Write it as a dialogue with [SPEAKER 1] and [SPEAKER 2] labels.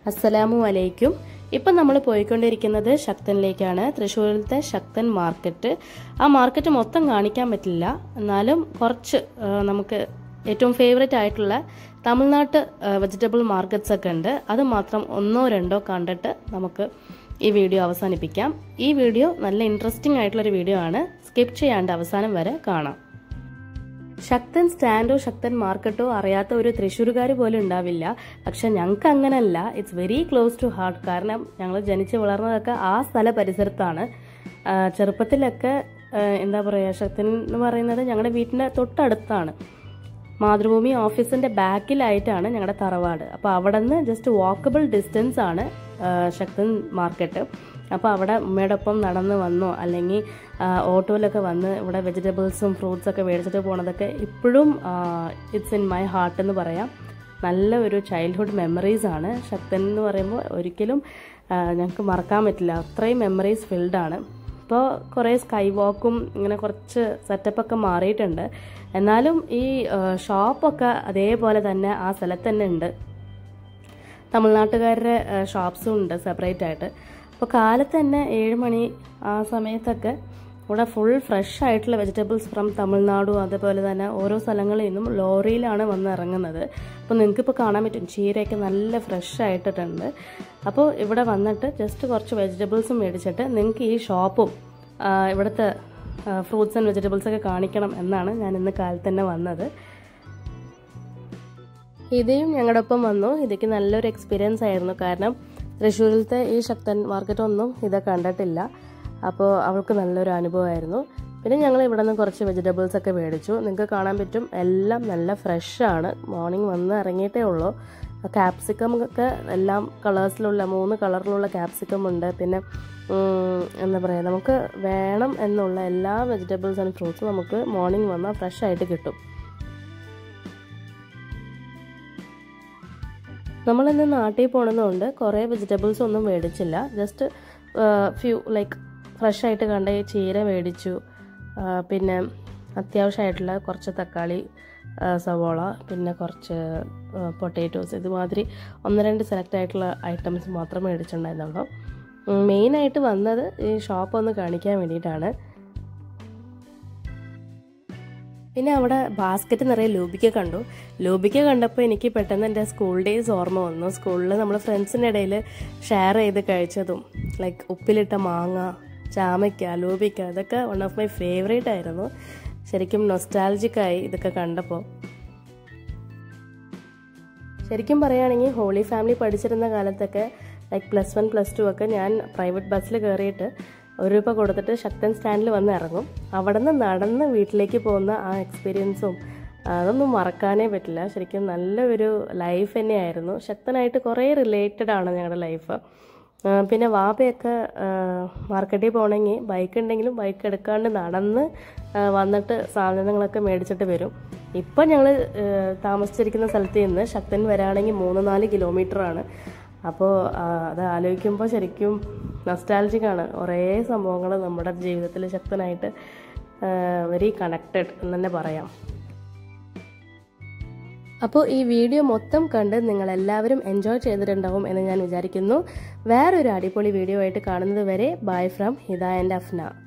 [SPEAKER 1] അസ്സലാമു അലൈക്കും ഇപ്പം നമ്മൾ പോയിക്കൊണ്ടിരിക്കുന്നത് ശക്തനിലേക്കാണ് തൃശ്ശൂരിലത്തെ ശക്തൻ മാർക്കറ്റ് ആ മാർക്കറ്റ് മൊത്തം കാണിക്കാൻ പറ്റില്ല എന്നാലും കുറച്ച് ആ, നമുക്ക് ഏറ്റവും ഫേവറേറ്റ് ആയിട്ടുള്ള തമിഴ്നാട്ട് വെജിറ്റബിൾ മാർക്കറ്റ്സ് ഒക്കെ ഉണ്ട് അത് മാത്രം ഒന്നോ രണ്ടോ കണ്ടിട്ട് നമുക്ക് ഈ വീഡിയോ അവസാനിപ്പിക്കാം ഈ വീഡിയോ നല്ല ഇൻട്രസ്റ്റിംഗ് ആയിട്ടുള്ളൊരു വീഡിയോ ആണ് സ്കിപ്പ് ചെയ്യാണ്ട് അവസാനം വരെ കാണാം ശക്തൻ സ്റ്റാൻഡോ ശക്തൻ മാർക്കറ്റോ അറിയാത്ത ഒരു തൃശ്ശൂരുകാർ പോലും ഉണ്ടാവില്ല പക്ഷെ ഞങ്ങൾക്ക് അങ്ങനല്ല it's very close to heart കാരണം ഞങ്ങൾ ജനിച്ച് വളർന്നതൊക്കെ ആ സ്ഥല പരിസരത്താണ് ആ, ചെറുപ്പത്തിലൊക്കെ ആ, എന്താ പറയുക ശക്തൻ എന്ന് പറയുന്നത് ഞങ്ങളുടെ വീട്ടിൻ്റെ തൊട്ടടുത്താണ് മാതൃഭൂമി ഓഫീസിന്റെ ബാക്കിലായിട്ടാണ് ഞങ്ങളുടെ തറവാട് അപ്പോൾ അവിടെ നിന്ന് ജസ്റ്റ് വാക്കബിൾ ഡിസ്റ്റൻസ് ആണ് ആ, ശക്തൻ മാർക്കറ്റ് അപ്പോൾ അവിടെ ഉമ്മയുടെ ഒപ്പം നടന്ന് വന്നോ അല്ലെങ്കിൽ ഓട്ടോയിലൊക്കെ വന്ന് ഇവിടെ വെജിറ്റബിൾസും ഫ്രൂട്ട്സ് ഒക്കെ മേടിച്ചിട്ട് പോണതൊക്കെ ഇപ്പോഴും ഇറ്റ്സ് ഇൻ മൈ ഹാർട്ട് എന്ന് പറയാം നല്ല ഒരു ചൈൽഡ്ഹുഡ് മെമ്മറീസ് ആണ് ശക്തൻ എന്ന് പറയുമ്പോൾ ഒരിക്കലും ആ, ഞങ്ങൾക്ക് മറക്കാൻ പറ്റില്ല അത്രയും മെമ്മറീസ് ഫിൽഡ് ആണ് ഇപ്പോൾ കുറേ സ്കൈ വാക്കും ഇങ്ങനെ കുറച്ച് സെറ്റപ്പൊക്കെ മാറിയിട്ടുണ്ട് എന്നാലും ഈ ആ, ഷോപ്പൊക്കെ അതേപോലെ തന്നെ ആ സ്ഥലത്ത് തന്നെ ഉണ്ട് തമിഴ്നാട്ടുകാരുടെ ആ, ഷോപ്സും ഉണ്ട് സെപ്പറേറ്റ് ആയിട്ട് അപ്പോൾ കാലത്ത് തന്നെ ഏഴ് മണി ആ സമയത്തൊക്കെ ഇവിടെ ഫുൾ ഫ്രഷ് ആയിട്ടുള്ള വെജിറ്റബിൾസ് ഫ്രം തമിഴ്നാടും അതേപോലെ തന്നെ ഓരോ സ്ഥലങ്ങളിൽ നിന്നും ലോറിയിലാണ് വന്ന് ഇറങ്ങുന്നത് അപ്പോൾ നിങ്ങൾക്ക് ഇപ്പോൾ കാണാൻ പറ്റും ചീരയൊക്കെ നല്ല ഫ്രഷ് ആയിട്ടിട്ടുണ്ട് അപ്പോൾ ഇവിടെ വന്നിട്ട് ജസ്റ്റ് കുറച്ച് വെജിറ്റബിൾസും മേടിച്ചിട്ട് നിങ്ങൾക്ക് ഈ ഷോപ്പും ആ, ഇവിടുത്തെ ഫ്രൂട്ട്സ് ആൻഡ് വെജിറ്റബിൾസ് ഒക്കെ കാണിക്കണം എന്നാണ് ഞാൻ ഇന്ന് കാലത്ത് തന്നെ വന്നത് ഇതയും ഞങ്ങളുടെ ഒപ്പം വന്നു ഇതൊക്കെ നല്ലൊരു എക്സ്പീരിയൻസ് ആയിരുന്നു കാരണം തൃശ്ശൂരിലത്തെ ഈ ശക്തൻ മാർക്കറ്റ് ഒന്നും ഇത് കണ്ടിട്ടില്ല അപ്പോൾ അവൾക്ക് നല്ലൊരു അനുഭവമായിരുന്നു പിന്നെ ഞങ്ങൾ ഇവിടെ നിന്ന് കുറച്ച് വെജിറ്റബിൾസ് ഒക്കെ മേടിച്ചു നിങ്ങൾക്ക് കാണാൻ പറ്റും എല്ലാം നല്ല ഫ്രഷ് ആണ് മോർണിംഗ് വന്ന് ഇറങ്ങിയിട്ടേ ഉള്ളൂ ക്യാപ്സിക്കം ഒക്കെ എല്ലാം കളേഴ്സിലുള്ള മൂന്ന് കളറിലുള്ള ക്യാപ്സിക്കം ഉണ്ട് പിന്നെ ഉം, എന്താ പറയുക നമുക്ക് വേണം എന്നുള്ള എല്ലാ വെജിറ്റബിൾസ് ആൻഡ് ഫ്രൂട്ട്സും നമുക്ക് മോർണിംഗ് വന്നാൽ ഫ്രഷ് ആയിട്ട് കിട്ടും നമ്മളിന്ന് നാട്ടിൽ പോണതുകൊണ്ട് കുറേ വെജിറ്റബിൾസ് ഒന്നും മേടിച്ചില്ല ജസ്റ്റ് ഫ്യൂ ലൈക്ക് ഫ്രഷ് ആയിട്ട് കണ്ട ഈ ചീര മേടിച്ചു ആ, പിന്നെ അത്യാവശ്യമായിട്ടുള്ള കുറച്ച് തക്കാളി ആ, സവോള പിന്നെ കുറച്ച് പൊട്ടേറ്റോസ് ഇതുമാതിരി ഒന്ന് രണ്ട് സെലക്ട് ആയിട്ടുള്ള ഐറ്റംസ് മാത്രം മേടിച്ചിട്ടുണ്ടായിരുന്നുള്ളൂ മെയിനായിട്ട് വന്നത് ഈ ഷോപ്പ് ഒന്ന് കാണിക്കാൻ വേണ്ടിയിട്ടാണ് പിന്നെ അവിടെ ബാസ്ക്കറ്റ് നിറയെ ലൂബിക്ക കണ്ടു ലൂബിക്ക കണ്ടപ്പോൾ എനിക്ക് പെട്ടെന്ന് എൻ്റെ സ്കൂൾ ഡേയ്സ് ഓർമ്മ വന്നു സ്കൂളിൽ നമ്മൾ ഫ്രണ്ട്സിൻ്റെ ഇടയിൽ ഷെയർ ചെയ്ത് കഴിച്ചതും ലൈക്ക് ഉപ്പിലിട്ട മാങ്ങ ചാമയ്ക്ക ലൂബിക്ക ഇതൊക്കെ വൺ ഓഫ് മൈ ഫേവറേറ്റ് ആയിരുന്നു ശരിക്കും നൊസ്റ്റാലജിക്കായി ഇതൊക്കെ കണ്ടപ്പോൾ ശരിക്കും പറയുകയാണെങ്കിൽ ഹോളി ഫാമിലി പഠിച്ചിരുന്ന കാലത്തൊക്കെ like plus one plus two ഒക്കെ ഞാൻ പ്രൈവറ്റ് ബസ്സിൽ കയറിയിട്ട് ഒരു രൂപ കൊടുത്തിട്ട് ശക്തൻ സ്റ്റാൻഡിൽ വന്ന് ഇറങ്ങും അവിടെ നിന്ന് നടന്ന് വീട്ടിലേക്ക് പോകുന്ന ആ എക്സ്പീരിയൻസും അതൊന്നും മറക്കാനേ പറ്റില്ല ശരിക്കും നല്ലൊരു ലൈഫ് തന്നെയായിരുന്നു ശക്തനായിട്ട് കുറേ റിലേറ്റഡ് ആണ് ഞങ്ങളുടെ ലൈഫ് പിന്നെ വാപ്പയൊക്കെ മാർക്കറ്റിൽ പോകണമെങ്കിൽ ബൈക്ക് ഉണ്ടെങ്കിലും ബൈക്ക് എടുക്കാണ്ട് നടന്ന് ആ, വന്നിട്ട് സാധനങ്ങളൊക്കെ മേടിച്ചിട്ട് വരും ഇപ്പം ഞങ്ങൾ താമസിച്ചിരിക്കുന്ന സ്ഥലത്ത് നിന്ന് ശക്തൻ വരാണെങ്കിൽ മൂന്ന് നാല് കിലോമീറ്ററാണ് അപ്പോൾ അത് ആലോചിക്കുമ്പോൾ ശരിക്കും നൊസ്റ്റാലജിക്കാണ് കുറേ സംഭവങ്ങൾ നമ്മുടെ ജീവിതത്തിൽ ശക്തനായിട്ട് വെരി കണക്റ്റഡ് എന്ന് തന്നെ പറയാം അപ്പോൾ ഈ വീഡിയോ മൊത്തം കണ്ട് നിങ്ങൾ എല്ലാവരും എൻജോയ് ചെയ്തിട്ടുണ്ടാവും എന്ന് ഞാൻ വിചാരിക്കുന്നു വേറൊരു അടിപൊളി വീഡിയോ ആയിട്ട് കാണുന്നത് വരെ bye from Hida and Afna